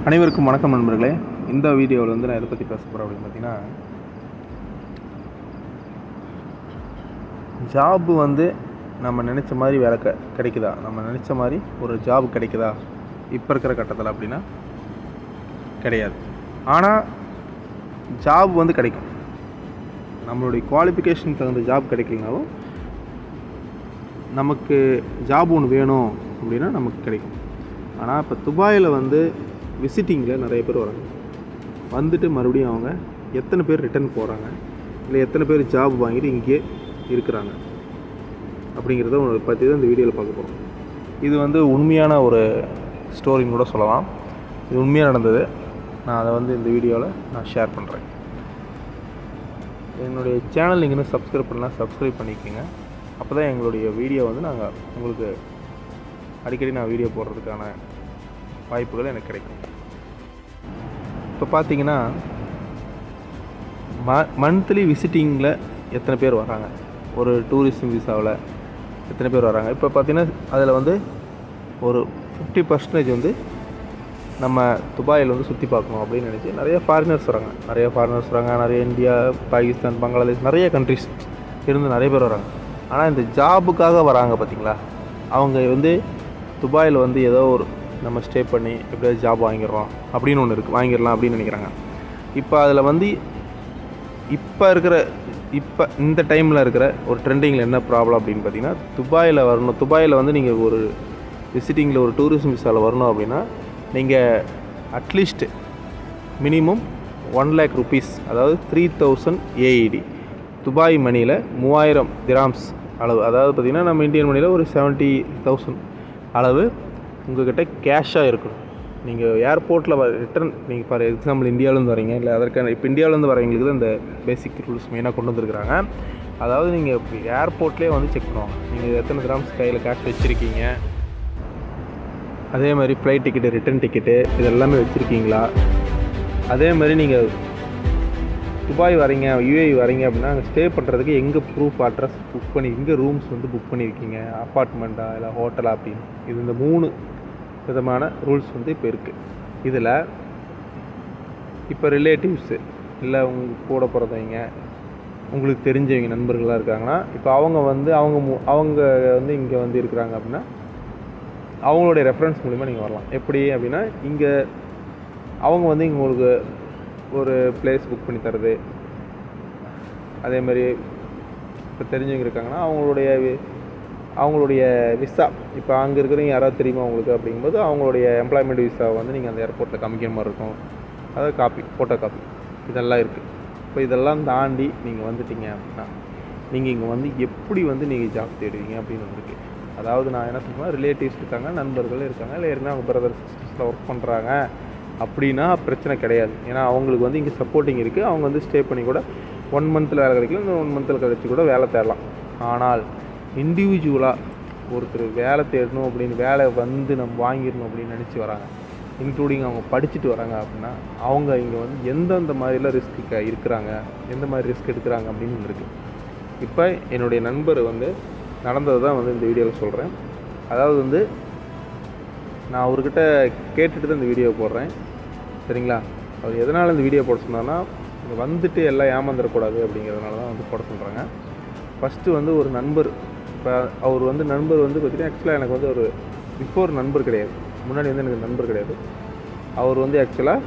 அனைவருக்கும் வணக்கம் நண்பர்களே இந்த வீடியோவில் வந்து நான் எதை பற்றி பேச போகிறேன் அப்படின்னு பார்த்தீங்கன்னா ஜாப் வந்து நம்ம நினச்ச மாதிரி வேலை க கிடைக்குதா நம்ம நினச்ச மாதிரி ஒரு ஜாப் கிடைக்குதா இப்போ இருக்கிற கட்டத்தில் அப்படின்னா கிடையாது ஆனால் ஜாப் வந்து கிடைக்கும் நம்மளுடைய குவாலிஃபிகேஷன் தகுந்த ஜாப் கிடைக்கலனாலும் நமக்கு ஜாப் ஒன்று வேணும் அப்படின்னா நமக்கு கிடைக்கும் ஆனால் இப்போ துபாயில் வந்து விசிட்டிங்கில் நிறைய பேர் வராங்க வந்துட்டு மறுபடியும் அவங்க எத்தனை பேர் ரிட்டர்ன் போகிறாங்க இல்லை எத்தனை பேர் ஜாப் வாங்கிட்டு இங்கே இருக்கிறாங்க அப்படிங்கிறத உங்களை பற்றி தான் இந்த வீடியோவில் பார்க்க போகிறோம் இது வந்து உண்மையான ஒரு ஸ்டோரின்னு கூட சொல்லலாம் இது உண்மையாக நடந்தது நான் அதை வந்து இந்த வீடியோவில் நான் ஷேர் பண்ணுறேன் என்னுடைய சேனல் நீங்கள் இன்னும் சப்ஸ்கிரைப் பண்ணலாம் சப்ஸ்கிரைப் பண்ணிக்கோங்க அப்போ தான் எங்களுடைய வீடியோ வந்து நாங்கள் உங்களுக்கு அடிக்கடி நான் வீடியோ போடுறதுக்கான வாய்ப்புகள் எனக்கு கிடைக்கும் இப்போ பார்த்தீங்கன்னா ம மந்த்லி விசிட்டிங்கில் எத்தனை பேர் வராங்க ஒரு டூரிஸ்ட் விசாவில் எத்தனை பேர் வராங்க இப்போ பார்த்தீங்கன்னா அதில் வந்து ஒரு ஃபிஃப்டி பர்சன்டேஜ் வந்து நம்ம துபாயில் வந்து சுற்றி பார்க்கணும் அப்படின்னு நினச்சி நிறைய ஃபாரினர்ஸ் வராங்க நிறைய ஃபாரினர்ஸ் வராங்க நிறைய இந்தியா பாகிஸ்தான் பங்களாதேஷ் நிறைய கண்ட்ரிஸ் இருந்து நிறைய பேர் வராங்க ஆனால் இந்த ஜாபுக்காக வராங்க பார்த்தீங்களா அவங்க வந்து துபாயில் வந்து ஏதோ ஒரு நம்ம ஸ்டே பண்ணி எப்படியாவது ஜாப் வாங்கிடுறோம் அப்படின்னு ஒன்று இருக்குது வாங்கிடலாம் அப்படின்னு நினைக்கிறாங்க இப்போ அதில் வந்து இப்போ இருக்கிற இப்போ இந்த டைமில் இருக்கிற ஒரு ட்ரெண்டிங்கில் என்ன ப்ராப்ளம் அப்படின்னு பார்த்தீங்கன்னா துபாயில் வரணும் துபாயில் வந்து நீங்கள் ஒரு விசிட்டிங்கில் ஒரு டூரிஸ்ட் விசாவில் வரணும் அப்படின்னா நீங்கள் at least minimum one lakh rupees அதாவது த்ரீ தௌசண்ட் ஏஇடி துபாய் மணியில் மூவாயிரம் திராம்ஸ் அளவு அதாவது பார்த்திங்கன்னா நம்ம இந்தியன் மணியில் ஒரு செவன்ட்டி தௌசண்ட் அளவு உங்கள்கிட்ட கேஷாக இருக்கணும் நீங்கள் ஏர்போர்ட்டில் ரிட்டர்ன் நீங்கள் ஃபார் எக்ஸாம்பிள் இந்தியாவிலேருந்து வரீங்க இல்லை அதற்கான இப்போ இந்தியாவிலேருந்து வரவங்களுக்கு தான் இந்த பேசிக் ரூல்ஸ் மெயினாக கொண்டு வந்திருக்கிறாங்க அதாவது நீங்கள் ஏர்போர்ட்லேயே வந்து செக் பண்ணுவாங்க நீங்கள் எத்தனை கிராம்ஸ் கையில் கேஷ் வச்சுருக்கீங்க அதே மாதிரி ஃப்ளைட் டிக்கெட்டு ரிட்டர்ன் டிக்கெட்டு இது எல்லாமே வச்சுருக்கீங்களா அதே மாதிரி நீங்கள் துபாய் வரீங்க யூஏஇ வரீங்க அப்படின்னா அங்கே ஸ்டே பண்ணுறதுக்கு எங்கே ப்ரூஃப் அட்ரஸ் புக் பண்ணி எங்கே ரூம்ஸ் வந்து புக் பண்ணியிருக்கீங்க அப்பார்ட்மெண்ட்டா இல்லை ஹோட்டலா அப்படின்னு இது இந்த மூணு விதமான ரூல்ஸ் வந்து இப்போ இருக்குது இதில் இப்போ ரிலேட்டிவ்ஸு இல்லை உங்க கூட பிறந்தவங்க உங்களுக்கு தெரிஞ்சவங்க நண்பர்களாக இருக்காங்கன்னா இப்போ அவங்க வந்து அவங்க மு- அவங்க வந்து இங்கே வந்து இருக்கிறாங்க அப்படின்னா அவங்களுடைய ரெஃபரன்ஸ் மூலிமா நீங்கள் வரலாம் எப்படி அப்படின்னா இங்கே அவங்க வந்து இங்க உங்களுக்கு ஒரு பிளேஸ் புக் பண்ணி தருது அதே மாதிரி இப்போ தெரிஞ்சவங்க இருக்காங்கன்னா அவங்களுடைய வி- அவங்களுடைய விசா இப்போ அங்கே இருக்கிறவங்க யாராவது தெரியுமா உங்களுக்கு அப்படிங்கும்போது அவங்களுடைய எம்ப்ளாய்மெண்ட் விசாவை வந்து நீங்கள் அந்த ஏர்போர்ட்டில் காமிக்கிற மாதிரி இருக்கும் அதாவது காப்பி ஃபோட்டோ காப்பி இதெல்லாம் இருக்குது இப்போ இதெல்லாம் தாண்டி நீங்கள் வந்துட்டீங்க அப்படின்னா நீங்கள் இங்கே வந்து எப்படி வந்து நீங்கள் ஜாப் தேடுவீங்க அப்படின்னு வந்திருக்கு அதாவது நான் என்ன சொல்கிறேன் ரிலேட்டிவ்ஸ் இருக்காங்க நண்பர்கள் இருக்காங்க இல்லை ஏற்கனவே அவங்க பிரதர் சிஸ்டர்ஸில் ஒர்க் பண்ணுறாங்க அப்படின்னா பிரச்சனை கிடையாது ஏன்னா அவங்களுக்கு வந்து இங்கே சப்போர்ட்டிங் இருக்குது அவங்க வந்து ஸ்டே பண்ணி கூட ஒன் மந்தில் வேலை கிடைக்கல இந்த ஒன் மந்தில் கழிச்சு கூட வேலை தேடலாம் ஆனால் இண்டிவிஜுவலாக ஒருத்தர் வேலை தேடணும் அப்படின்னு வேலை வந்து நம்ம வாங்கிடணும் அப்படின்னு நினச்சி வராங்க இன்க்ளூடிங் அவங்க படிச்சுட்டு வராங்க அப்படின்னா அவங்க இங்கே வந்து எந்தெந்த மாதிரிலாம் ரிஸ்க்கு இருக்கிறாங்க எந்த மாதிரி ரிஸ்க் எடுக்கிறாங்க அப்படின்னு இருக்குது இப்போ என்னுடைய நண்பர் வந்து நடந்தது தான் வந்து இந்த வீடியோவில் சொல்கிறேன் அதாவது வந்து நான் அவர்கிட்ட கேட்டுட்டு தான் இந்த வீடியோ போடுறேன் சரிங்களா அவர் எதனால் இந்த வீடியோ போட சொன்னார்னா இங்க வந்துட்டு எல்லாம் ஏமாந்துடக்கூடாது அப்படிங்கிறதுனால தான் வந்து போட சொல்கிறாங்க ஃபஸ்ட்டு வந்து ஒரு நண்பர் இப்போ அவர் வந்து நண்பர் வந்து பார்த்திங்கன்னா ஆக்சுவலாக எனக்கு வந்து ஒரு பிஃபோர் நண்பர் கிடையாது முன்னாடி வந்து எனக்கு நண்பர் கிடையாது அவர் வந்து ஆக்சுவலாக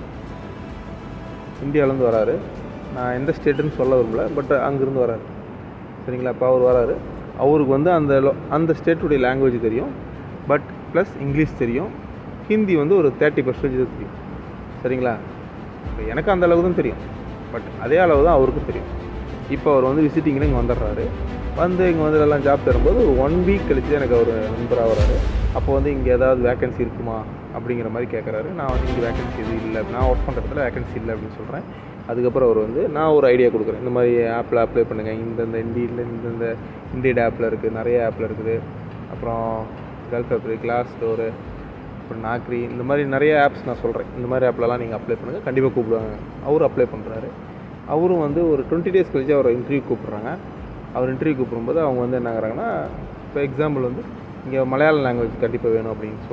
இந்தியாவிலேருந்து வராரு நான் எந்த ஸ்டேட்டுன்னு சொல்ல விரும்பல பட் அங்கேருந்து வராரு சரிங்களா இப்போ அவர் வராரு அவருக்கு வந்து அந்த lo- அந்த ஸ்டேட்டுடைய லாங்குவேஜ் தெரியும் பட் ப்ளஸ் இங்கிலீஷ் தெரியும் ஹிந்தி வந்து ஒரு தேர்ட்டி பர்சன்டேஜ் தெரியும் சரிங்களா இப்போ எனக்கு அந்த அளவு தான் தெரியும் பட் அதே அளவு தான் அவருக்கும் தெரியும் இப்போ அவர் வந்து விசிட்டிங்கில் இங்கே வந்துடுறாரு வந்து இங்கே வந்து எல்லாம் ஜாப் தரும்போது ஒரு ஒன் வீக் கழிச்சு எனக்கு அவர் நண்பராக வராரு அப்போ வந்து இங்கே ஏதாவது வேகன்சி இருக்குமா அப்படிங்கிற மாதிரி கேட்குறாரு நான் வந்து இங்கே வேகன்சி எதுவும் இல்லை நான் ஒர்க் பண்ணுற இடத்துல வேகன்சி இல்லை அப்படின்னு சொல்கிறேன் அதுக்கப்புறம் அவர் வந்து நான் ஒரு ஐடியா கொடுக்குறேன் இந்த மாதிரி ஆப்பில் அப்ளை பண்ணுங்கள் இந்தந்த இண்டியில் இந்தந்த இண்டியட் ஆப்பில் இருக்குது நிறைய ஆப்பில் இருக்குது அப்புறம் கல்ஃப் ஆப் கிளாஸ் ஸ்டோரு அப்புறம் நாக்ரி இந்த மாதிரி நிறைய ஆப்ஸ் நான் சொல்கிறேன் இந்த மாதிரி ஆப்லலாம் நீங்கள் அப்ளை பண்ணுங்கள் கண்டிப்பாக கூப்பிடுவாங்க அவரும் அப்ளை பண்ணுறாரு அவரும் வந்து ஒரு டுவெண்ட்டி டேஸ் கழிச்சு அவரை இன்டர்வியூ கூப்பிட்றாங்க அவர் இன்டர்வியூ கூப்பிடும்போது அவங்க வந்து என்ன ஆகுறாங்கன்னா இப்போ எக்ஸாம்பிள் வந்து இங்கே மலையாள லாங்குவேஜ் கண்டிப்பாக வேணும் அப்படின்னு சொல்கிறாங்க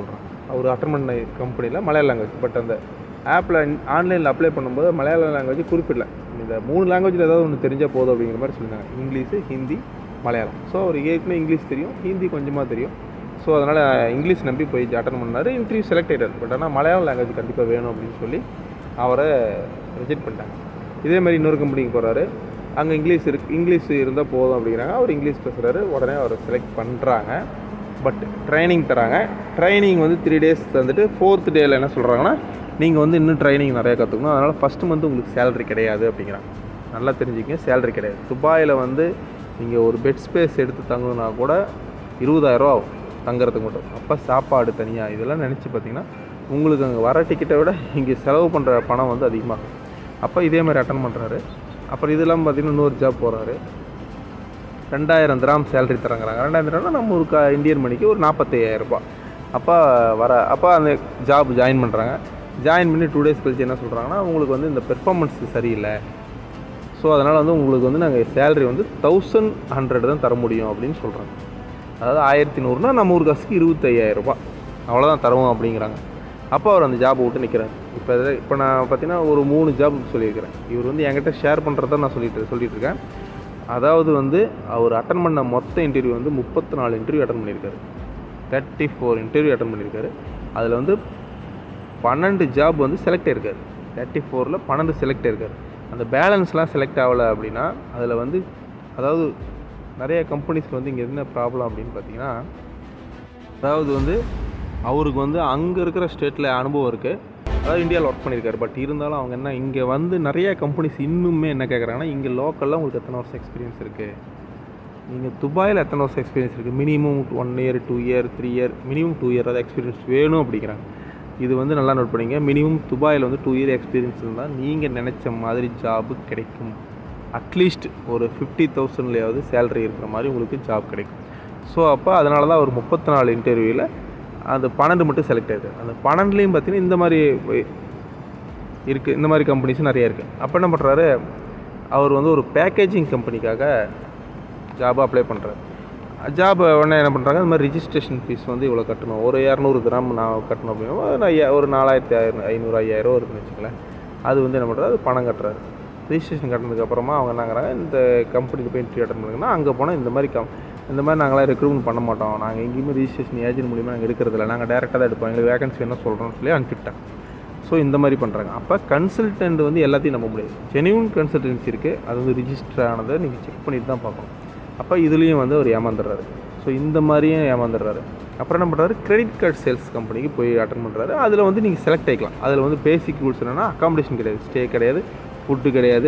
அவர் அட்டன் பண்ண கம்பெனியில் மலையாள லாங்குவேஜ் பட் அந்த ஆப்பில் ஆன்லைனில் அப்ளை பண்ணும்போது மலையாள லாங்குவேஜ் குறிப்பிடல இந்த மூணு லாங்குவேஜில் ஏதாவது ஒன்று தெரிஞ்சால் போதும் அப்படிங்கிற மாதிரி சொல்லியிருந்தாங்க இங்கிலீஷு ஹிந்தி மலையாளம் ஸோ அவர் ஏற்கனவே இங்கிலீஷ் தெரியும் ஹிந்தி கொஞ்சமாக தெரியும் ஸோ அதனால் இங்கிலீஷ் நம்பி போய் அட்டன் பண்ணார் இன்டர்வியூ செலக்ட் ஆகிட்டார் பட் ஆனால் மலையாள லாங்குவேஜ் கண்டிப்பாக வேணும் அப்படின்னு சொல்லி அவரை ரிஜெக்ட் பண்ணிட்டாங்க இதே மாதிரி இன்னொரு கம்பெனிக்கு போகிறாரு அங்கே இங்கிலீஷ் இருக்கு இங்கிலீஷ் இருந்தால் போதும் அப்படிங்கிறாங்க அவர் இங்கிலீஷ் பேசுகிறாரு உடனே அவரை செலக்ட் பண்ணுறாங்க பட் ட்ரைனிங் தராங்க ட்ரைனிங் வந்து த்ரீ டேஸ் தந்துட்டு ஃபோர்த் டேயில் என்ன சொல்கிறாங்கன்னா நீங்கள் வந்து இன்னும் ட்ரைனிங் நிறையா கற்றுக்கணும் அதனால் ஃபஸ்ட்டு மந்த் உங்களுக்கு சேலரி கிடையாது அப்படிங்கிறாங்க நல்லா தெரிஞ்சுக்கங்க சேலரி கிடையாது துபாயில் வந்து நீங்கள் ஒரு பெட் ஸ்பேஸ் எடுத்து தங்கணுன்னா கூட இருபதாயிரரூவா ஆகும் தங்குறதுக்கு மட்டும் அப்போ சாப்பாடு தனியாக இதெல்லாம் நினச்சி பார்த்தீங்கன்னா உங்களுக்கு அங்கே வர டிக்கெட்டை விட இங்கே செலவு பண்ணுற பணம் வந்து அதிகமாகும் அப்போ இதே மாதிரி அட்டன் பண்ணுறாரு அப்புறம் இது இல்லாமல் பார்த்தீங்கன்னா இன்னொரு ஜாப் போகிறாரு ரெண்டாயிரம் திராம் சேலரி தராங்கிறாங்க ரெண்டாயிரம் திராம்னா நம்ம ஒரு க இந்தியன் மணிக்கு ஒரு நாற்பத்தையாயிரம் ரூபாய் அப்போ வர அப்போ அந்த ஜாப் ஜாயின் பண்ணுறாங்க ஜாயின் பண்ணி டூ டேஸ் கழிச்சு என்ன சொல்கிறாங்கன்னா உங்களுக்கு வந்து இந்த பெர்ஃபார்மன்ஸ் சரியில்லை ஸோ அதனால் வந்து உங்களுக்கு வந்து நாங்கள் சேலரி வந்து தௌசண்ட் ஹண்ட்ரட் தான் தர முடியும் அப்படின்னு சொல்கிறாங்க அதாவது ஆயிரத்தி நூறுனா நம்ம ஒரு காசுக்கு இருபத்தையாயிரம் ரூபாய் அவ்வளோதான் தருவோம் அப்படிங்கிறாங்க அப்போ அவர் அந்த ஜாப் விட்டு நிற்கிறார் இப்போ இதில் இப்போ நான் பார்த்தீங்கன்னா ஒரு மூணு ஜாப் சொல்லியிருக்கிறேன் இவர் வந்து என்கிட்ட ஷேர் பண்ணுறத நான் சொல்லிட்டு சொல்லிட்டு இருக்கேன் அதாவது வந்து அவர் அட்டன் பண்ண மொத்த இன்டர்வியூ வந்து முப்பத்தி நாலு இன்டர்வியூ அட்டன் பண்ணியிருக்காரு தேர்ட்டி ஃபோர் இன்டர்வியூ அட்டன் பண்ணியிருக்காரு அதில் வந்து பன்னெண்டு ஜாப் வந்து செலக்ட் ஆயிருக்காரு தேர்ட்டி ஃபோரில் பன்னெண்டு செலக்ட் ஆயிருக்காரு அந்த பேலன்ஸ்லாம் செலக்ட் ஆகலை அப்படின்னா அதில் வந்து அதாவது நிறைய கம்பெனிஸ்க்கு வந்து இங்கே என்ன ப்ராப்ளம் அப்படின்னு பார்த்தீங்கன்னா அதாவது வந்து அவருக்கு வந்து அங்கே இருக்கிற ஸ்டேட்டில் அனுபவம் இருக்குது அதாவது இந்தியாவில் ஒர்க் பண்ணியிருக்காரு பட் இருந்தாலும் அவங்க என்ன இங்கே வந்து நிறைய கம்பெனிஸ் இன்னுமே என்ன கேட்குறாங்கன்னா இங்கே லோக்கலில் உங்களுக்கு எத்தனை வருஷம் எக்ஸ்பீரியன்ஸ் இருக்குது நீங்கள் துபாயில் எத்தனை வருஷம் எக்ஸ்பீரியன்ஸ் இருக்குது minimum one year two year three year minimum two year அதாவது எக்ஸ்பீரியன்ஸ் வேணும் அப்படிங்கிறாங்க இது வந்து நல்லா நோட் பண்ணிங்க மினிமம் துபாயில் வந்து டூ இயர் எக்ஸ்பீரியன்ஸ் இருந்தால் நீங்கள் நினச்ச மாதிரி ஜாபு கிடைக்கும் அட்லீஸ்ட் ஒரு ஃபிஃப்டி தௌசண்ட்லேயாவது சேலரி இருக்கிற மாதிரி உங்களுக்கு ஜாப் கிடைக்கும் ஸோ அப்போ அதனால தான் ஒரு முப்பத்தி நாலு இன்டர்வியூவில் அந்த பன்னெண்டு மட்டும் செலக்ட் ஆகுது அந்த பன்னெண்டுலேயும் பார்த்தீங்கன்னா இந்த மாதிரி இருக்குது இந்த மாதிரி கம்பெனிஸும் நிறையா இருக்குது அப்போ என்ன பண்ணுறாரு அவர் வந்து ஒரு பேக்கேஜிங் கம்பெனிக்காக ஜாப் அப்ளை பண்ணுறாரு ஜாப் உடனே என்ன பண்ணுறாங்க இந்த மாதிரி ரிஜிஸ்ட்ரேஷன் ஃபீஸ் வந்து இவ்வளோ கட்டணும் ஒரு இரநூறு கிராம் நான் கட்டணும் அப்படின்னா ஒரு ஐயா ஒரு நாலாயிரத்தி ஆயிரம் ஐநூறு ஐயாயிரம் வருதுன்னு வச்சுங்களேன் அது வந்து என்ன பண்ணுறாரு அது பணம் கட்டுறாரு ரிஜிஸ்ட்ரேஷன் கட்டினதுக்கு அப்புறமா அவங்க என்னங்கிறாங்க இந்த கம்பெனிக்கு போய் இன்டர்வியூ அட்டன் பண்ணுங்கன்னா அங்கே போனால் இந்த மாதிரி கம் இந்த மாதிரி நாங்களாம் ரெக்ரூட்மெண்ட் பண்ண மாட்டோம் நாங்கள் எங்கேயுமே ரிஜிஸ்ட்ரேஷன் ஏஜென்ட் மூலியமாக நாங்கள் எடுக்கிறதில்ல நாங்கள் டேரெக்டாக தான் எடுப்போம் எங்களுக்கு வேகன்சி என்ன சொல்கிறோம்னு சொல்லி அனுப்பிவிட்டாங்க ஸோ இந்த மாதிரி பண்ணுறாங்க அப்போ கன்சல்டன்ட் வந்து எல்லாத்தையும் நம்ப முடியாது ஜெனியூன் கன்சல்டன்சி இருக்குது அது வந்து ரிஜிஸ்டர் ஆனதை நீங்கள் செக் பண்ணிட்டு தான் பார்க்கணும் அப்போ இதுலேயும் வந்து அவர் ஏமாந்துடுறாரு ஸோ இந்த மாதிரியும் ஏமாந்துடுறாரு அப்புறம் என்ன பண்ணுறாரு கிரெடிட் கார்டு சேல்ஸ் கம்பெனிக்கு போய் அட்டன் பண்ணுறாரு அதில் வந்து நீங்கள் செலக்ட் ஆகிக்கலாம் அதில் வந்து பேசிக் ரூல்ஸ் என்னென்னா அக்காமடேஷன் கிடையாது ஸ்டே கிடையாது ஃபுட்டு கிடையாது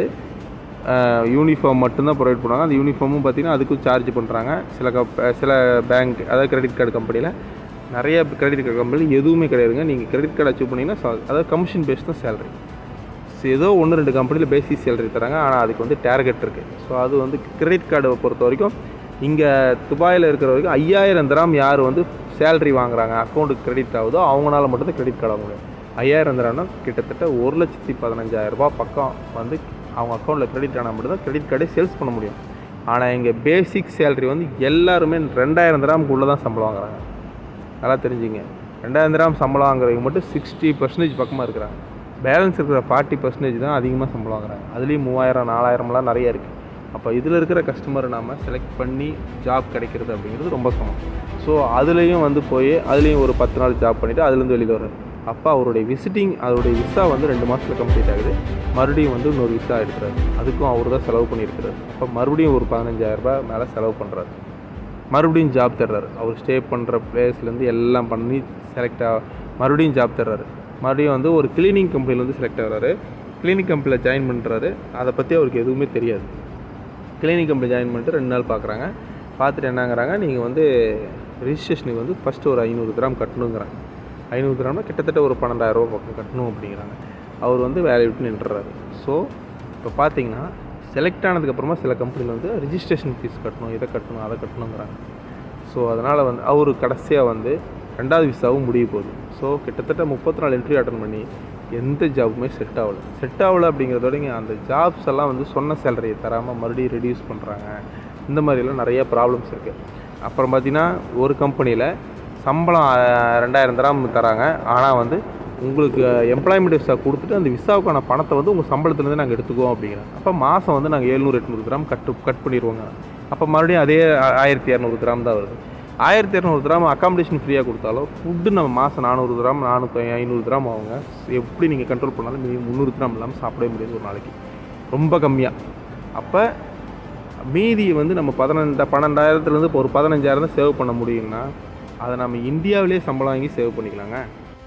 யூனிஃபார்ம் மட்டும்தான் ப்ரொவைட் பண்ணுவாங்க அந்த யூனிஃபார்மும் பார்த்தீங்கன்னா அதுக்கும் சார்ஜ் பண்ணுறாங்க சில கப் சில பேங்க் அதாவது கிரெடிட் கார்டு கம்பெனியில் நிறைய கிரெடிட் கார்டு கம்பெனியில் எதுவுமே கிடையாதுங்க நீங்கள் கிரெடிட் கார்டு அச்சீவ் பண்ணிங்கன்னா சா- அதாவது கமிஷன் பேஸ் தான் சேலரி ஏதோ ஒன்று ரெண்டு கம்பெனியில் பேசிக் சேலரி தராங்க ஆனால் அதுக்கு வந்து டார்கெட் இருக்குது ஸோ அது வந்து கிரெடிட் கார்டை பொறுத்த வரைக்கும் இங்கே துபாயில் இருக்கிற வரைக்கும் ஐயாயிரம் திராம் யார் வந்து சேலரி வாங்குறாங்க அக்கௌண்ட்டுக்கு கிரெடிட் ஆகுதோ அவங்களால மட்டும்தான் கிரெடிட் கார்டு வாங்க முடியும் ஐயாயிரம் திராம்னா கிட்டத்தட்ட ஒரு லட்சத்தி பதினஞ்சாயிரம் ரூபாய் பக்கம் வந்து அவங்க அக்கௌண்ட்டில் கிரெடிட் ஆனால் மட்டும்தான் கிரெடிட் கார்டே சேல்ஸ் பண்ண முடியும் ஆனால் இங்கே பேசிக் சேலரி வந்து எல்லாருமே ரெண்டாயிரம் திராமுக்குள்ளே தான் சம்பளம் வாங்குறாங்க நல்லா தெரிஞ்சுங்க ரெண்டாயிரம் திராம் சம்பளம் வாங்குறவங்க மட்டும் சிக்ஸ்டி பர்சன்டேஜ் பக்கமாக இருக்கிறாங்க பேலன்ஸ் இருக்கிற ஃபார்ட்டி பர்சன்டேஜ் தான் அதிகமாக சம்பளம் வாங்குறாங்க அதுலேயும் மூவாயிரம் நாலாயிரம்லாம் நிறைய இருக்குது அப்போ இதில் இருக்கிற கஸ்டமரை நாம் செலக்ட் பண்ணி ஜாப் கிடைக்கிறது அப்படிங்கிறது ரொம்ப சமம் ஸோ அதுலேயும் வந்து போய் அதுலேயும் ஒரு பத்து நாள் ஜாப் பண்ணிவிட்டு அதுலேருந்து வெளியில் வர்றாரு அப்போ அவருடைய விசிட்டிங் அவருடைய விசா வந்து ரெண்டு மாதத்தில் கம்ப்ளீட் ஆகுது மறுபடியும் வந்து இன்னொரு விசா எடுக்கிறாரு அதுக்கும் அவர் தான் செலவு பண்ணியிருக்கிறாரு அப்போ மறுபடியும் ஒரு பதினஞ்சாயிரம் ரூபாய் மேலே செலவு பண்ணுறாரு மறுபடியும் ஜாப் தர்றாரு அவர் ஸ்டே பண்ணுற பிளேஸ்லேருந்து எல்லாம் பண்ணி செலக்ட் ஆ மறுபடியும் ஜாப் தர்றாரு மறுபடியும் வந்து ஒரு கிளீனிங் கம்பெனியில் வந்து செலக்ட் ஆகுறாரு கிளீனிங் கம்பெனியில் ஜாயின் பண்ணுறாரு அதை பற்றி அவருக்கு எதுவுமே தெரியாது கிளீனிக் கம்பெனி ஜாயின் பண்ணிட்டு ரெண்டு நாள் பார்க்குறாங்க பார்த்துட்டு என்னங்கிறாங்க நீங்கள் வந்து ரிஜிஸ்ட்ரேஷனுக்கு வந்து ஃபஸ்ட்டு ஒரு ஐநூறு கிராம் கட்டணுங்கிறாங்க ஐநூறு கிராம்னா கிட்டத்தட்ட ஒரு பன்னெண்டாயிரம் ரூபா பக்கம் கட்டணும் அப்படிங்கிறாங்க அவர் வந்து வேலையை விட்டு நின்றுறாரு ஸோ இப்போ பார்த்தீங்கன்னா செலக்ட் ஆனதுக்கப்புறமா சில கம்பெனியில் வந்து ரிஜிஸ்ட்ரேஷன் ஃபீஸ் கட்டணும் இதை கட்டணும் அதை கட்டணுங்கிறாங்க ஸோ அதனால் வந்து அவர் கடைசியாக வந்து ரெண்டாவது விசாவும் முடிய போகுது ஸோ கிட்டத்தட்ட முப்பத்தி நாலு இன்டர்வியூ அட்டன் பண்ணி எந்த ஜாபுமே செட் ஆகல செட் ஆகல அப்படிங்கிறதோடங்க அந்த ஜாப்ஸ் எல்லாம் வந்து சொன்ன சேலரியை தராமல் மறுபடியும் ரெடியூஸ் பண்ணுறாங்க இந்த மாதிரிலாம் நிறைய ப்ராப்ளம்ஸ் இருக்குது அப்புறம் பார்த்தீங்கன்னா ஒரு கம்பெனியில் சம்பளம் அஹ், ரெண்டாயிரம் தராம் தராங்க ஆனால் வந்து உங்களுக்கு எம்ப்ளாய்மெண்ட் விசா கொடுத்துட்டு அந்த விசாவுக்கான பணத்தை வந்து உங்கள் சம்பளத்துலேருந்து நாங்கள் எடுத்துக்குவோம் அப்படிங்கிறாங்க அப்போ மாதம் வந்து நாங்கள் எழுநூறு எட்நூறு கிராம் கட்டு கட் பண்ணிடுவோங்க அப்போ மறுபடியும் அதே ஆ- ஆயிரத்தி இரநூறு கிராம் தான் வருது ஆயிரத்தி இரநூறு கிராம் அக்காமடேஷன் ஃப்ரீயாக கொடுத்தாலும் ஃபுட்டு நம்ம மாதம் நானூறு கிராம் நானூற்றி ஐநூறு கிராம் ஆகுங்க எப்படி நீங்கள் கண்ட்ரோல் பண்ணாலும் மினிமம் முந்நூறு கிராம் இல்லாமல் சாப்பிடவே முடியாது ஒரு நாளைக்கு ரொம்ப கம்மியாக அப்போ மீதி வந்து நம்ம பதினெண்டு பன்னெண்டாயிரத்துலேருந்து இப்போ ஒரு பதினஞ்சாயிரம் தான் சேவ் பண்ண முடியும்னா அதை நம்ம இந்தியாவிலே சம்பளம் வாங்கி சேவ் பண்ணிக்கலாங்க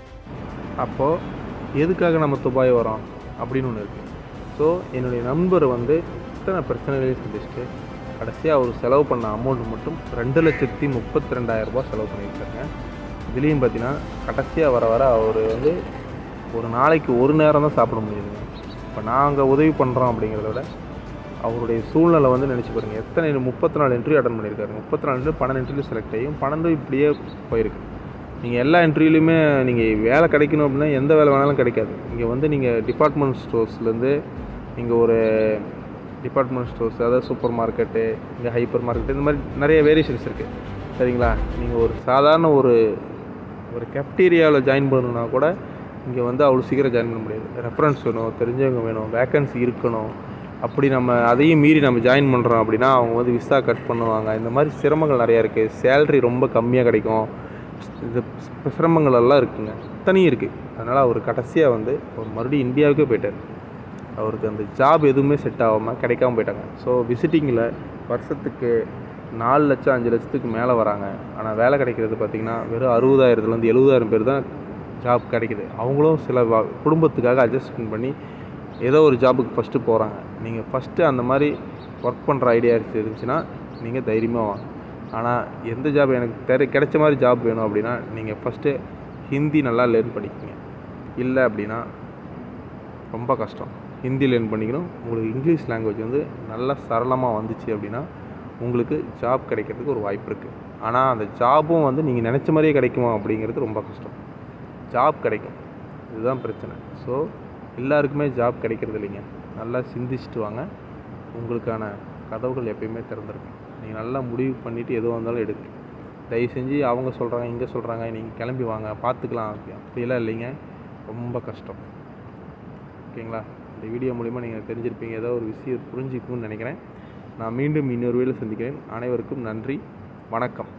அப்போது எதுக்காக நம்ம துபாய் வரோம் அப்படின்னு ஒன்று இருக்குது ஸோ என்னுடைய நண்பர் வந்து இத்தனை பிரச்சனைகளையும் சந்திச்சுட்டு கடைசியாக அவர் செலவு பண்ண அமௌண்ட் மட்டும் ரெண்டு லட்சத்தி முப்பத்தி ரெண்டாயிரம் ரூபாய் செலவு பண்ணியிருக்காங்க இதுலேயும் பார்த்தீங்கன்னா கடைசியாக வர வர அவர் வந்து ஒரு நாளைக்கு ஒரு நேரம் தான் சாப்பிட முடியுதுங்க இப்போ நாங்கள் உதவி பண்ணுறோம் அப்படிங்கிறத விட அவருடைய சூழ்நிலை வந்து நினச்சி பாருங்கள் எத்தனை முப்பத்தி நாலு இன்டர்வியூ அட்டன் பண்ணியிருக்காரு முப்பத்தி நாலு இன்டர்வியூ பன்னெண்டு இன்டர்வியூ செலக்ட் ஆகியும் பன்னெண்டு இப்படியே போயிருக்கு நீங்கள் எல்லா இன்டர்வியூலையுமே நீங்கள் வேலை கிடைக்கணும் அப்படின்னா எந்த வேலை வேணாலும் கிடைக்காது இங்கே வந்து நீங்கள் டிபார்ட்மெண்ட் ஸ்டோர்ஸ்லேருந்து நீங்கள் ஒரு டிபார்ட்மெண்ட் ஸ்டோர்ஸ் அதாவது சூப்பர் மார்க்கெட்டு இங்கே ஹைப்பர் மார்க்கெட்டு இந்த மாதிரி நிறைய வேரியேஷன்ஸ் இருக்குது சரிங்களா நீங்கள் ஒரு சாதாரண ஒரு ஒரு கெப்டீரியாவில் ஜாயின் பண்ணணுன்னா கூட இங்கே வந்து அவ்வளோ சீக்கிரம் ஜாயின் பண்ண முடியாது ரெஃபரன்ஸ் வேணும் தெரிஞ்சவங்க வேணும் வேக்கன்சி இருக்கணும் அப்படி நம்ம அதையும் மீறி நம்ம ஜாயின் பண்ணுறோம் அப்படின்னா அவங்க வந்து விசா கட் பண்ணுவாங்க இந்த மாதிரி சிரமங்கள் நிறையா இருக்குது சேல்ரி ரொம்ப கம்மியாக கிடைக்கும் இது சிரமங்கள் எல்லாம் இருக்குங்க இத்தனையும் இருக்குது அதனால் அவர் கடைசியாக வந்து அவர் மறுபடியும் இந்தியாவுக்கே போயிட்டார் அவருக்கு அந்த ஜாப் எதுவுமே செட் ஆகாமல் கிடைக்காம போயிட்டாங்க ஸோ விசிட்டிங்கில் வருஷத்துக்கு நாலு லட்சம் அஞ்சு லட்சத்துக்கு மேலே வராங்க ஆனால் வேலை கிடைக்கிறது பார்த்திங்கன்னா வெறும் அறுபதாயிரத்துலேருந்து எழுபதாயிரம் பேர் தான் ஜாப் கிடைக்குது அவங்களும் சில வ- குடும்பத்துக்காக அட்ஜஸ்ட்மெண்ட் பண்ணி ஏதோ ஒரு ஜாபுக்கு ஃபஸ்ட்டு போகிறாங்க நீங்கள் ஃபஸ்ட்டு அந்த மாதிரி ஒர்க் பண்ணுற ஐடியா இருந்துச்சுன்னா நீங்கள் தைரியமாக வாங்க ஆனால் எந்த ஜாப் எனக்கு தெரி கிடைச்ச மாதிரி ஜாப் வேணும் அப்படின்னா நீங்கள் ஃபஸ்ட்டு ஹிந்தி நல்லா லேர்ன் பண்ணிக்கோங்க இல்லை அப்படின்னா ரொம்ப கஷ்டம் ஹிந்தி லேர்ன் பண்ணிக்கணும் உங்களுக்கு இங்கிலீஷ் லாங்குவேஜ் வந்து நல்லா சரளமாக வந்துச்சு அப்படின்னா உங்களுக்கு ஜாப் கிடைக்கிறதுக்கு ஒரு வாய்ப்பு இருக்குது ஆனால் அந்த ஜாபும் வந்து நீங்கள் நினச்ச மாதிரியே கிடைக்குமா அப்படிங்கிறது ரொம்ப கஷ்டம் ஜாப் கிடைக்கும் இதுதான் பிரச்சனை ஸோ எல்லாருக்குமே ஜாப் கிடைக்கிறது இல்லைங்க நல்லா சிந்திச்சுட்டு வாங்க உங்களுக்கான கதவுகள் எப்பயுமே திறந்துருக்கு நீங்கள் நல்லா முடிவு பண்ணிவிட்டு எதுவாக இருந்தாலும் எடுங்க தயவு செஞ்சு அவங்க சொல்கிறாங்க இங்கே சொல்கிறாங்க நீங்கள் கிளம்பி வாங்க பார்த்துக்கலாம் அப்படி அப்படியெல்லாம் இல்லைங்க ரொம்ப கஷ்டம் ஓகேங்களா இந்த வீடியோ மூலிமா நீங்கள் தெரிஞ்சிருப்பீங்க ஏதோ ஒரு விஷயம் புரிஞ்சுக்கணும்னு நினைக்கிறேன் நான் மீண்டும் இன்னொரு வேலை சந்திக்கிறேன் அனைவருக்கும் நன்றி வணக்கம்